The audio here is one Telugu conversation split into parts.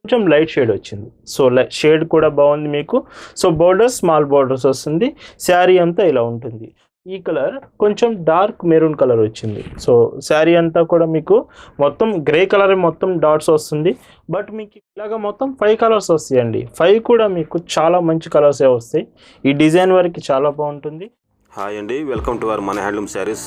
కొంచెం లైట్ షేడ్ వచ్చింది సో షేడ్ కూడా బాగుంది మీకు సో బోర్డర్స్ స్మాల్ బోర్డర్స్ వస్తుంది శారీ అంతా ఇలా ఉంటుంది ఈ కలర్ కొంచెం డార్క్ మెరూన్ కలర్ వచ్చింది సో శారీ అంతా కూడా మీకు మొత్తం గ్రే కలర్ మొత్తం డాట్స్ వస్తుంది బట్ మీకు ఇలాగ మొత్తం ఫైవ్ కలర్స్ వస్తాయండి ఫైవ్ కూడా మీకు చాలా మంచి కలర్సే వస్తాయి ఈ డిజైన్ వరకు చాలా బాగుంటుంది హాయ్ అండి వెల్కమ్ టు అవర్ మన హ్యాండ్లూమ్ శారీస్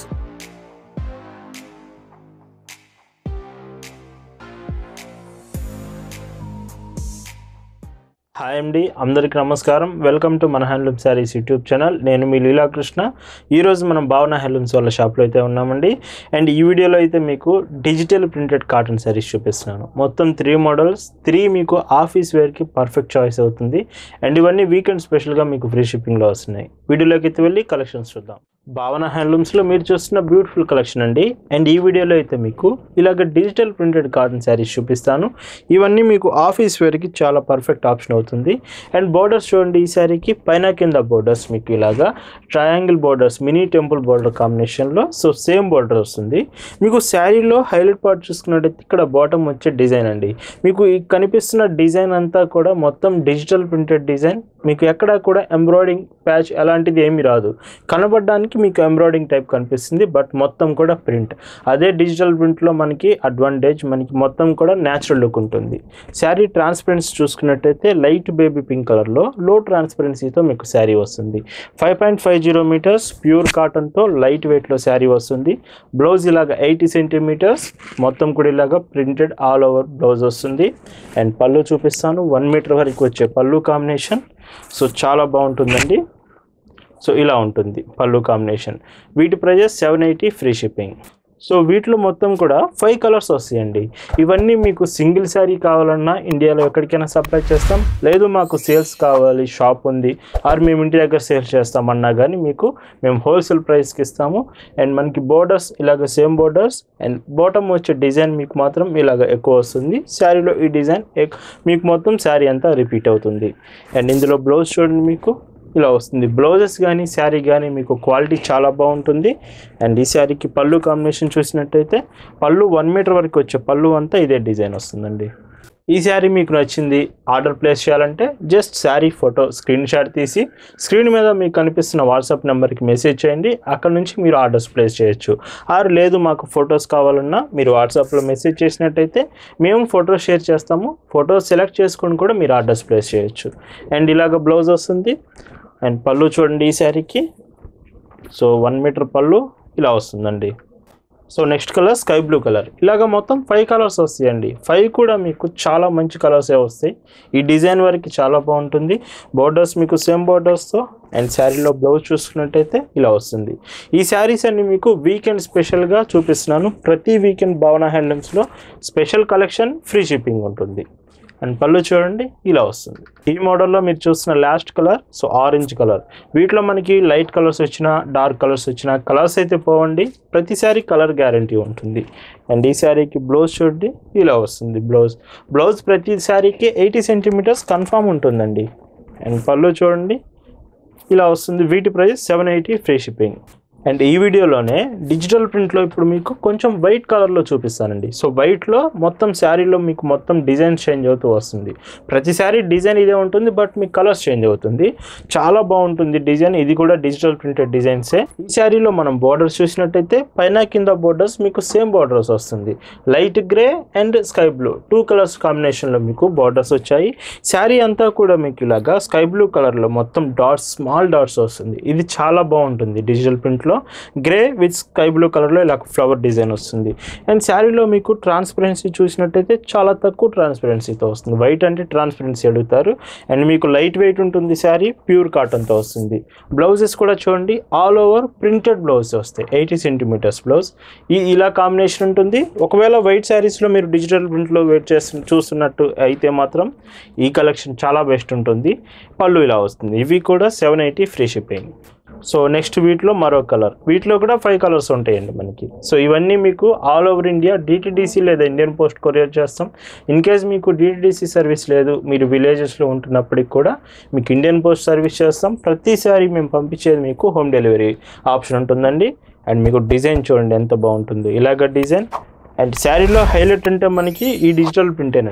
హాయ్ అండి అందరికీ నమస్కారం వెల్కమ్ టు మన హ్యాండ్లూమ్ శారీస్ యూట్యూబ్ ఛానల్ నేను మీ లీలాకృష్ణ ఈరోజు మనం భావన హ్యాండ్లూమ్స్ వాళ్ళ షాప్లో అయితే ఉన్నామండి అండ్ ఈ వీడియోలో అయితే మీకు డిజిటల్ ప్రింటెడ్ కాటన్ శారీస్ చూపిస్తున్నాను మొత్తం త్రీ మోడల్స్ త్రీ మీకు ఆఫీస్ వేర్కి పర్ఫెక్ట్ చాయిస్ అవుతుంది అండ్ ఇవన్నీ వీకెండ్ స్పెషల్గా మీకు ఫ్రీ షిప్పింగ్లో వస్తున్నాయి వీడియోలోకి అయితే వెళ్ళి కలెక్షన్స్ చూద్దాం భావన హ్యాండ్లూమ్స్లో మీరు చూస్తున్న బ్యూటిఫుల్ కలెక్షన్ అండి అండ్ ఈ వీడియోలో అయితే మీకు ఇలాగ డిజిటల్ ప్రింటెడ్ కాటన్ శారీస్ చూపిస్తాను ఇవన్నీ మీకు ఆఫీస్ వేర్కి చాలా పర్ఫెక్ట్ ఆప్షన్ అవుతుంది అండ్ బోర్డర్స్ చూడండి ఈ శారీకి పైన కింద బోర్డర్స్ మీకు ఇలాగా triangle borders mini temple border కాంబినేషన్లో సో సేమ్ బోర్డర్ వస్తుంది మీకు శారీలో హైలైట్ పార్ట్ చూసుకున్నట్టయితే ఇక్కడ బాటమ్ వచ్చే డిజైన్ అండి మీకు ఈ కనిపిస్తున్న డిజైన్ అంతా కూడా మొత్తం డిజిటల్ ప్రింటెడ్ డిజైన్ మీకు ఎక్కడ కూడా ఎంబ్రాయిడింగ్ ప్యాచ్ అలాంటిది ఏమీ రాదు కనబడడానికి మీకు ఎంబ్రాయిడింగ్ టైప్ కనిపిస్తుంది బట్ మొత్తం కూడా ప్రింట్ అదే డిజిటల్ ప్రింట్లో మనకి అడ్వాంటేజ్ మనకి మొత్తం కూడా న్యాచురల్ లుక్ ఉంటుంది శారీ ట్రాన్స్పరెన్సీ చూసుకున్నట్టయితే లైట్ బేబీ పింక్ కలర్లో లో ట్రాన్స్పరెన్సీతో మీకు శారీ వస్తుంది five point five zero metres pure కాటన్తో లైట్ వెయిట్లో శారీ వస్తుంది బ్లౌజ్ ఇలాగ ఎయిటీ సెంటీమీటర్స్ మొత్తం కూడా ఇలాగ ప్రింటెడ్ ఆల్ ఓవర్ బ్లౌజ్ వస్తుంది అండ్ పళ్ళు చూపిస్తాను వన్ మీటర్ వరకు వచ్చే పళ్ళు కాంబినేషన్ సో చాలా బాగుంటుందండి సో ఇలా ఉంటుంది పళ్ళు కాంబినేషన్ వీటి prices seven eighty free shipping so వీటిలో మొత్తం కూడా ఫైవ్ కలర్స్ వస్తాయండి ఇవన్నీ మీకు సింగిల్ శారీ కావాలన్నా ఇండియాలో ఎక్కడికైనా సప్లై చేస్తాం లేదు మాకు సేల్స్ కావాలి షాప్ ఉంది ఆర్ మేము ఇంటి దగ్గర సేల్స్ చేస్తామన్నా కానీ మీకు మేము హోల్సేల్ ప్రైస్కి ఇస్తాము అండ్ మనకి బోర్డర్స్ ఇలాగ సేమ్ బోర్డర్స్ అండ్ బాటమ్ వచ్చే డిజైన్ మీకు మాత్రం ఇలాగ ఎక్కువ వస్తుంది శారీలో ఈ డిజైన్ మీకు మొత్తం శారీ అంతా రిపీట్ అవుతుంది అండ్ ఇందులో బ్లౌజ్ చూడండి మీకు ఇలా వస్తుంది బ్లౌజెస్ కానీ శారీ కానీ మీకు క్వాలిటీ చాలా బాగుంటుంది అండ్ ఈ శారీకి పళ్ళు కాంబినేషన్ చూసినట్టయితే పళ్ళు వన్ మీటర్ వరకు వచ్చే పళ్ళు అంతా ఇదే డిజైన్ వస్తుందండి ఈ శారీ మీకు నచ్చింది ఆర్డర్ ప్లేస్ చేయాలంటే just sari photo screenshot తీసి స్క్రీన్ మీద మీకు కనిపిస్తున్న వాట్సాప్ నెంబర్కి మెసేజ్ చేయండి అక్కడ నుంచి మీరు ఆర్డర్స్ ప్లేస్ చేయొచ్చు ఆరు లేదు మాకు ఫొటోస్ కావాలన్నా మీరు వాట్సాప్లో మెసేజ్ చేసినట్టయితే మేము ఫోటో షేర్ చేస్తాము ఫోటో సెలెక్ట్ చేసుకొని కూడా మీరు ఆర్డర్స్ ప్లేస్ చేయొచ్చు అండ్ ఇలాగ బ్లౌజ్ వస్తుంది అండ్ పళ్ళు చూడండి ఈ శారీకి సో వన్ మీటర్ పళ్ళు ఇలా వస్తుందండి so next colour sky blue colour ఇలాగ మొత్తం ఫైవ్ కలర్స్ వస్తాయండి ఫైవ్ కూడా మీకు చాలా మంచి కలర్సే వస్తాయి ఈ డిజైన్ వరకు చాలా బాగుంటుంది బోర్డర్స్ మీకు సేమ్ బోర్డర్స్తో అండ్ శారీలో బ్లౌజ్ చూసుకున్నట్టయితే ఇలా వస్తుంది ఈ శారీస్ అన్ని మీకు వీకెండ్ స్పెషల్గా చూపిస్తున్నాను ప్రతి వీకెండ్ భావన హ్యాండ్లూమ్స్లో స్పెషల్ కలెక్షన్ ఫ్రీ షిప్పింగ్ ఉంటుంది అండ్ పళ్ళు చూడండి ఇలా వస్తుంది ఈ మోడల్లో మీరు చూస్తున్న last colour so orange colour వీటిలో మనకి లైట్ కలర్స్ వచ్చినా డార్క్ కలర్స్ వచ్చినా కలర్స్ అయితే పోవండి ప్రతిసారి కలర్ గ్యారంటీ ఉంటుంది అండ్ ఈ శారీకి బ్లౌజ్ చూడండి ఇలా వస్తుంది బ్లౌజ్ బ్లౌజ్ ప్రతి శారీకి ఎయిటీ సెంటీమీటర్స్ కన్ఫామ్ ఉంటుందండి అండ్ పళ్ళు చూడండి ఇలా వస్తుంది వీటి price seven eighty free shipping and ఈ వీడియోలోనే డిజిటల్ ప్రింట్లో ఇప్పుడు మీకు కొంచెం వైట్ కలర్లో చూపిస్తానండి సో వైట్లో మొత్తం శారీలో మీకు మొత్తం డిజైన్ చేంజ్ అవుతూ వస్తుంది ప్రతి శారీ డిజైన్ ఇదే ఉంటుంది బట్ మీకు కలర్స్ చేంజ్ అవుతుంది చాలా బాగుంటుంది డిజైన్ ఇది కూడా డిజిటల్ ప్రింటెడ్ డిజైన్సే ఈ శారీలో మనం బోర్డర్స్ చూసినట్టయితే పైన కింద బోర్డర్స్ మీకు సేమ్ బోర్డర్స్ వస్తుంది light grey and sky blue two colours కాంబినేషన్లో మీకు బోర్డర్స్ వచ్చాయి శారీ అంతా కూడా మీకు ఇలాగా స్కై బ్లూ కలర్లో మొత్తం డాట్స్ స్మాల్ డాట్స్ వస్తుంది ఇది చాలా బాగుంటుంది డిజిటల్ ప్రింట్లో గ్రే విత్ స్కై బ్లూ కలర్లో ఇలా ఫ్లవర్ డిజైన్ వస్తుంది అండ్ శారీలో మీకు ట్రాన్స్పరెన్సీ చూసినట్టయితే చాలా తక్కువ ట్రాన్స్పరెన్సీతో వస్తుంది వైట్ అంటే ట్రాన్స్పరెన్సీ అడుగుతారు అండ్ మీకు లైట్ వెయిట్ ఉంటుంది శారీ ప్యూర్ కాటన్తో వస్తుంది బ్లౌజెస్ కూడా చూడండి ఆల్ ఓవర్ ప్రింటెడ్ బ్లౌజ్ వస్తాయి ఎయిటీ సెంటీమీటర్స్ బ్లౌజ్ ఈ ఇలా కాంబినేషన్ ఉంటుంది ఒకవేళ వైట్ శారీస్లో మీరు డిజిటల్ ప్రింట్లో వెయిట్ చేస్తు చూస్తున్నట్టు అయితే మాత్రం ఈ కలెక్షన్ చాలా బెస్ట్ ఉంటుంది పళ్ళు ఇలా వస్తుంది ఇవి కూడా seven eighty free shipping so next వీటిలో మరో కలర్ వీటిలో కూడా ఫైవ్ కలర్స్ ఉంటాయండి మనకి సో ఇవన్నీ మీకు ఆల్ ఓవర్ ఇండియా డిటిడిసి లేదా ఇండియన్ పోస్ట్ కొరియర్ చేస్తాం ఇన్ కేస్ మీకు డిటిడిసి సర్వీస్ లేదు మీరు విలేజెస్లో ఉంటున్నప్పటికి కూడా మీకు ఇండియన్ పోస్ట్ సర్వీస్ చేస్తాం ప్రతిసారి మేము పంపించేది మీకు హోమ్ డెలివరీ ఆప్షన్ ఉంటుందండి అండ్ మీకు డిజైన్ చూడండి ఎంత బాగుంటుందో ఇలాగ డిజైన్ అండ్ శారీలో హైలైట్ అంటే మనకి ఈ డిజిటల్ ప్రింటేనండి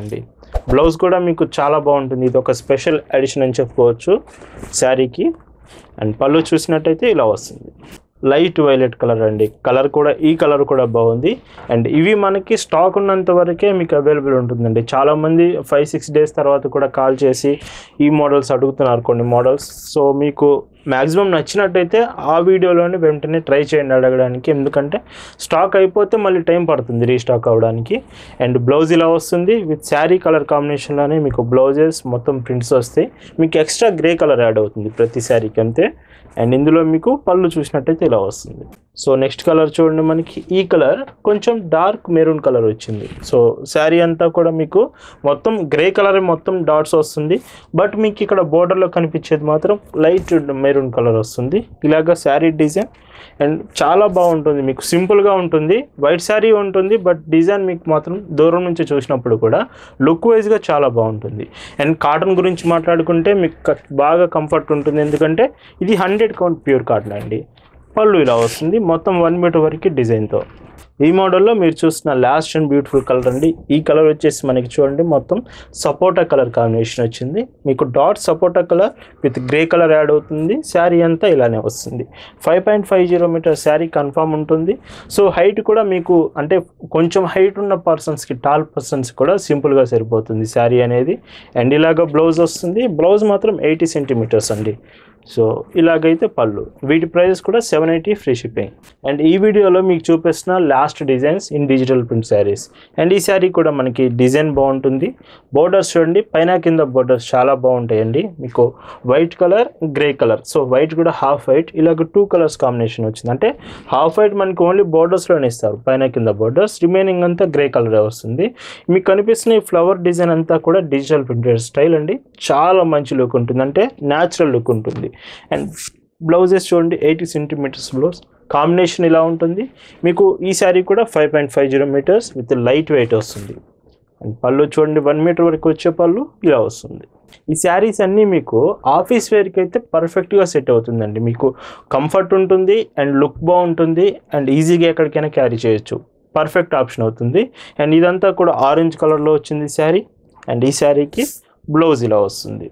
బ్లౌజ్ కూడా మీకు చాలా బాగుంటుంది ఇది ఒక స్పెషల్ ఎడిషన్ అని చెప్పుకోవచ్చు శారీకి అండ్ పళ్ళు చూసినట్టయితే ఇలా వస్తుంది లైట్ వైలెట్ కలర్ అండి కలర్ కూడా ఈ కలర్ కూడా బాగుంది అండ్ ఇవి మనకి స్టాక్ ఉన్నంత వరకే మీకు అవైలబుల్ ఉంటుందండి చాలామంది ఫైవ్ సిక్స్ డేస్ తర్వాత కూడా కాల్ చేసి ఈ మోడల్స్ అడుగుతున్నారు కొన్ని మోడల్స్ సో మీకు మ్యాక్సిమం నచ్చినట్టయితే ఆ వీడియోలోనే వెంటనే ట్రై చేయండి అడగడానికి ఎందుకంటే స్టాక్ అయిపోతే మళ్ళీ టైం పడుతుంది రీస్టాక్ అవ్వడానికి అండ్ బ్లౌజ్ ఇలా వస్తుంది విత్ శారీ కలర్ కాంబినేషన్లోనే మీకు బ్లౌజెస్ మొత్తం ప్రింట్స్ వస్తాయి మీకు ఎక్స్ట్రా గ్రే కలర్ యాడ్ అవుతుంది ప్రతి శారీకి అంతే అండ్ ఇందులో మీకు పళ్ళు చూసినట్టయితే ఇలా వస్తుంది సో నెక్స్ట్ కలర్ చూడండి మనకి ఈ కలర్ కొంచెం డార్క్ మెరూన్ కలర్ వచ్చింది సో శారీ అంతా కూడా మీకు మొత్తం గ్రే కలర్ మొత్తం డాట్స్ వస్తుంది బట్ మీకు ఇక్కడ బోర్డర్లో కనిపించేది మాత్రం లైట్ మెరూన్ కలర్ వస్తుంది ఇలాగ శారీ డిజైన్ అండ్ చాలా బాగుంటుంది మీకు సింపుల్గా ఉంటుంది వైట్ శారీ ఉంటుంది బట్ డిజైన్ మీకు మాత్రం దూరం నుంచి చూసినప్పుడు కూడా లుక్ వైజ్గా చాలా బాగుంటుంది అండ్ కాటన్ గురించి మాట్లాడుకుంటే మీకు క- బాగా కంఫర్ట్ ఉంటుంది ఎందుకంటే ఇది హండ్రెడ్ కౌంట్ ప్యూర్ కాటన్ అండి పళ్ళు ఇలా వస్తుంది మొత్తం వన్ మీటర్ వరకు డిజైన్తో ఈ మోడల్లో మీరు చూసిన లాస్ట్ అండ్ బ్యూటిఫుల్ కలర్ అండి ఈ కలర్ వచ్చేసి మనకి చూడండి మొత్తం సపోటా కలర్ కాంబినేషన్ వచ్చింది మీకు డాట్ సపోటా colour with grey colour add అవుతుంది శారీ అంతా ఇలానే వస్తుంది five point five zero metre sari confirm ఉంటుంది సో హైట్ కూడా మీకు అంటే కొంచెం హైట్ ఉన్న పర్సన్స్కి టాల్ పర్సన్స్ కూడా సింపుల్గా సరిపోతుంది శారీ అనేది అండ్ ఇలాగ బ్లౌజ్ వస్తుంది బ్లౌజ్ మాత్రం ఎయిటీ సెంటీమీటర్స్ అండి సో ఇలాగైతే పళ్ళు వీటి ప్రైజెస్ కూడా seven eighty free shipping and ఈ వీడియోలో మీకు చూపిస్తున్న last designs in digital print saris and ఈ శారీ కూడా మనకి డిజైన్ బాగుంటుంది బోర్డర్స్ చూడండి పైన కింద బోర్డర్స్ చాలా బాగుంటాయండి మీకు white colour grey colour so white కూడా హాఫ్ వైట్ ఇలాగ టూ కలర్స్ కాంబినేషన్ వచ్చింది అంటే హాఫ్ వైట్ మనకి ఓన్లీ బోర్డర్స్లోనే ఇస్తారు పైన కింద బోర్డర్స్ రిమైనింగ్ అంతా గ్రే కలర్ వస్తుంది మీకు కనిపిస్తున్న ఈ ఫ్లవర్ డిజైన్ అంతా కూడా డిజిటల్ ప్రింటెడ్ స్టైల్ అండి చాలా మంచి లుక్ ఉంటుంది అంటే న్యాచురల్ లుక్ ఉంటుంది అండ్ బ్లౌజెస్ చూడండి ఎయిటీ సెంటీమీటర్స్ బ్లౌజ్ కాంబినేషన్ ఇలా ఉంటుంది మీకు ఈ శారీ కూడా five point five zero metres with light weight వస్తుంది అండ్ పళ్ళు చూడండి వన్ మీటర్ వరకు వచ్చే పళ్ళు ఇలా వస్తుంది ఈ శారీస్ అన్నీ మీకు ఆఫీస్ వేర్కి అయితే పర్ఫెక్ట్గా సెట్ అవుతుందండి మీకు కంఫర్ట్ ఉంటుంది అండ్ లుక్ బాగుంటుంది అండ్ ఈజీగా ఎక్కడికైనా క్యారీ చేయొచ్చు పర్ఫెక్ట్ ఆప్షన్ అవుతుంది అండ్ ఇదంతా కూడా ఆరెంజ్ కలర్లో వచ్చింది శారీ అండ్ ఈ శారీకి బ్లౌజ్ ఇలా వస్తుంది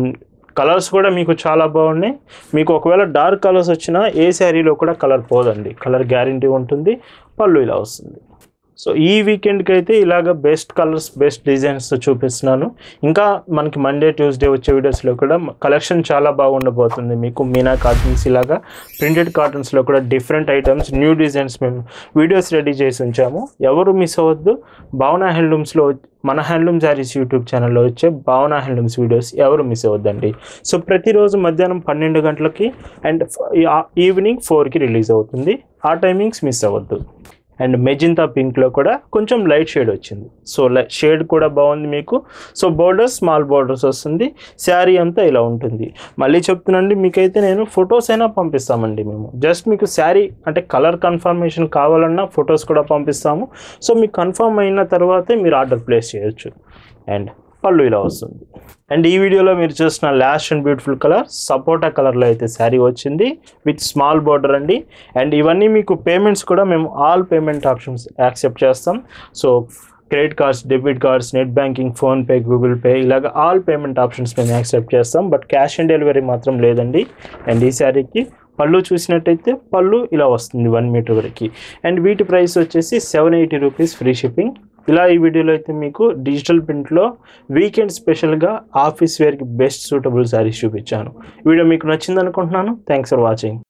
కలర్స్ కూడా మీకు చాలా బాగున్నాయి మీకు ఒకవేళ డార్క్ కలర్స్ వచ్చినా ఏ శారీలో కూడా కలర్ పోదండి కలర్ గ్యారంటీ ఉంటుంది పళ్ళు ఇలా వస్తుంది సో ఈ వీకెండ్కి అయితే ఇలాగ బెస్ట్ కలర్స్ బెస్ట్ డిజైన్స్ చూపిస్తున్నాను ఇంకా మనకి మండే ట్యూస్డే వచ్చే వీడియోస్లో కూడా కలెక్షన్ చాలా బాగుండబోతుంది మీకు మీనా కాటన్స్ ఇలాగా ప్రింటెడ్ కాటన్స్లో కూడా డిఫరెంట్ ఐటమ్స్ న్యూ డిజైన్స్ మేము వీడియోస్ రెడీ చేసి ఉంచాము ఎవరు మిస్ అవ్వద్దు భావన హ్యాండ్లూమ్స్లో మన హ్యాండ్లూమ్ శారీస్ యూట్యూబ్ ఛానల్లో వచ్చే భావన హ్యాండ్లూమ్స్ వీడియోస్ ఎవరు మిస్ అవ్వద్దండి సో ప్రతిరోజు మధ్యాహ్నం పన్నెండు గంటలకి అండ్ ఈవినింగ్ ఫోర్కి రిలీజ్ అవుతుంది ఆ టైమింగ్స్ మిస్ అవ్వద్దు అండ్ మెజింతా పింక్లో కూడా కొంచెం లైట్ షేడ్ వచ్చింది సో షేడ్ కూడా బాగుంది మీకు సో బోర్డర్స్ స్మాల్ బోర్డర్స్ వస్తుంది శారీ అంతా ఇలా ఉంటుంది మళ్ళీ చెప్తున్నాండి మీకైతే నేను ఫొటోస్ అయినా పంపిస్తామండి మేము జస్ట్ మీకు శారీ అంటే కలర్ కన్ఫర్మేషన్ కావాలన్నా ఫొటోస్ కూడా పంపిస్తాము సో మీకు కన్ఫర్మ్ అయిన తర్వాతే మీరు ఆర్డర్ ప్లేస్ చేయొచ్చు అండ్ పళ్ళు ఇలా వస్తుంది అండ్ ఈ వీడియోలో మీరు చూసిన లాస్ట్ అండ్ బ్యూటిఫుల్ కలర్ సపోటా కలర్లో అయితే శారీ వచ్చింది విత్ స్మాల్ బార్డర్ అండి అండ్ ఇవన్నీ మీకు పేమెంట్స్ కూడా మేము ఆల్ పేమెంట్ ఆప్షన్స్ యాక్సెప్ట్ చేస్తాం so credit cards debit cards net banking PhonePe Google Pay ఇలాగ ఆల్ పేమెంట్ ఆప్షన్స్ మేము యాక్సెప్ట్ చేస్తాం బట్ క్యాష్ ఆన్ డెలివరీ మాత్రం లేదండి అండ్ ఈ శారీకి పళ్ళు చూసినట్టయితే పళ్ళు ఇలా వస్తుంది వన్ మీటర్ వరకు అండ్ వీటి ప్రైస్ వచ్చేసి seven eighty rupees free shipping ఇలా ఈ వీడియోలో అయితే మీకు డిజిటల్ ప్రింట్లో వీకెండ్ స్పెషల్గా ఆఫీస్ వేర్కి బెస్ట్ సూటబుల్ శారీస్ చూపించాను ఈ వీడియో మీకు నచ్చింది అనుకుంటున్నాను థ్యాంక్స్ ఫర్ వాచింగ్